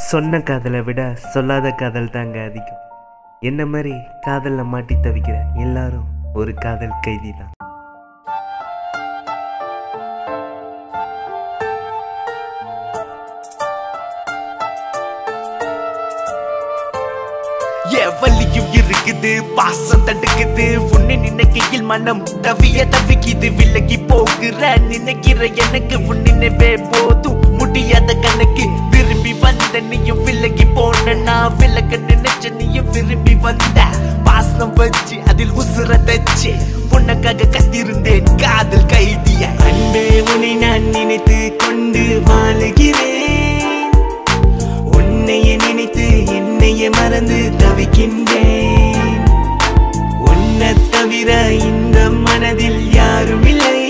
சொன்ன காதலை விட சொல்லாத காதல் தாங்க அதிகம் என்ன மாதிரி காதலில் மாட்டி தவிக்கிற எல்லாரும் ஒரு காதல் கைதி தான் எவலியும் இருக்குது பாசம் தடுக்குது உன்னை நினைக்கையில் மனம் தவிய தவிக்குது விலகி போகிற நினைக்கிற எனக்கு உன் நினைவே போதும் முடியாத கணக்கு விரும்பி வந்த நீயும் விலகி போன நான் விலக நினைச்ச நீயும் விரும்பி வந்த பாசம் வச்சு அதில் உசுர தச்சு உனக்காக கத்திருந்தேன் காதல் கைதிய அன்பே உன்னை நான் நினைத்து கொண்டு வாழுகிறேன் உன்னையே நினைத்து என்னையே மறந்து தவிக்கின்றேன் உன்னை தவிர இந்த மனதில் யாரும் இல்லை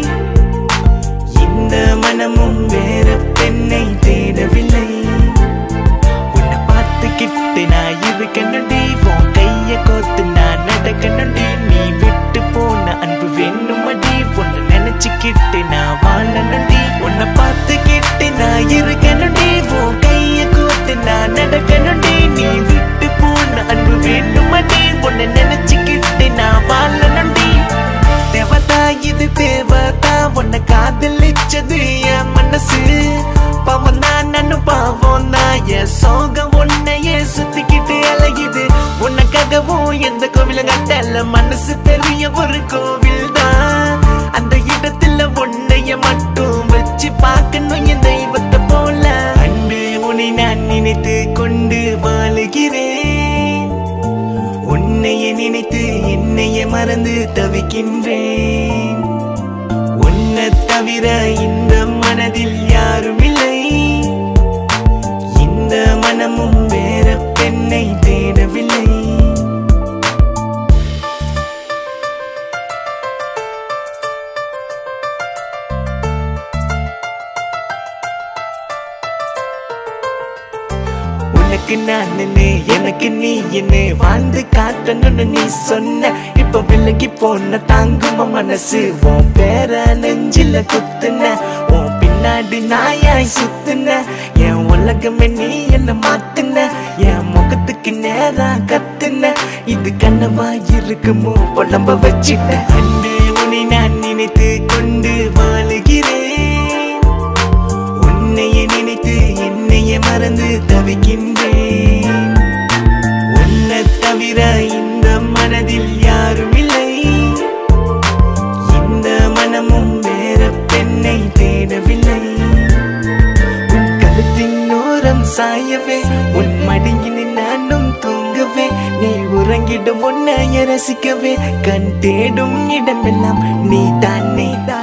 இந்த மனமும் வேற பெண்ணை தேடவில்லை உன்னை பார்த்துக்கிட்டு நான் இருக்கணுண்டி உன் கைய கோத்து நான் நடக்கணுண்டி நீ விட்டு போன அன்பு வேணுமடி உன்னை நினைச்சுக்கிட்டு நான் வாழணுண்டி உன்னை பார்த்துக்கிட்டு நான் இருக்கணுண்டி உன் கைய கோத்து நான் நடக்கணுண்டி நீ விட்டு போன அன்பு வேணுமடி உன்னை நினைச்சுக்கிட்டு நான் வாழணுண்டி தேவதா இது தேவதா உன்னை காதலிச்சது என் மனசு பாவம் தான் நானும் பாவம் தான் என் சோகம் உன்னையே சுத்திக்கிட்டு அலையுது உனக்காகவும் எந்த கோவிலும் கட்டல மனசு பெரிய ஒரு கோவில் தான் அந்த இடத்துல உன்னைய மட்டும் வச்சு பார்க்கணும் என் தெய்வத்தை போல அன்பு உன்னை நான் நினைத்து கொண்டு வாழுகிறேன் உன்னையே நினைத்து என்னையே மறந்து தவிக்கின்றேன் உன்னை தவிர இந்த மனதில் யாரும் இல்லை இந்த மனமும் வேற பெண்ணை தேடவில்லை உனக்கு நான் நின்னு, எனக்கு நீ என்ன வாழ்ந்து காட்டணும்னு நீ சொன்ன இப்ப விலகி போன தாங்கும மனசு உன் பேர நெஞ்சில குத்துன உன் பின்னாடி நாயாய் சுத்துன என் உலகமே நீ என்ன மாத்துன என் முகத்துக்கு நேரா கத்துன இது கனவா இருக்குமோ உடம்ப வச்சிட்ட அன்பு உன்னை நான் நினைத்து கொண்டு வாழுகிறேன் உன்னையே நினைத்து என்னையே மறந்து தவிக்கின்றேன் உன்னை தவிர இந்த மனதில் யாரும் இல்லை இந்த மனமும் வேற பெண்ணை தேடவில்லை உன் கழுத்தின் ஓரம் சாயவே உன் மடியினில் நானும் தூங்கவே நீ உறங்கிடும் உன்னைய ரசிக்கவே கண் தேடும் இடமெல்லாம் நீ தானே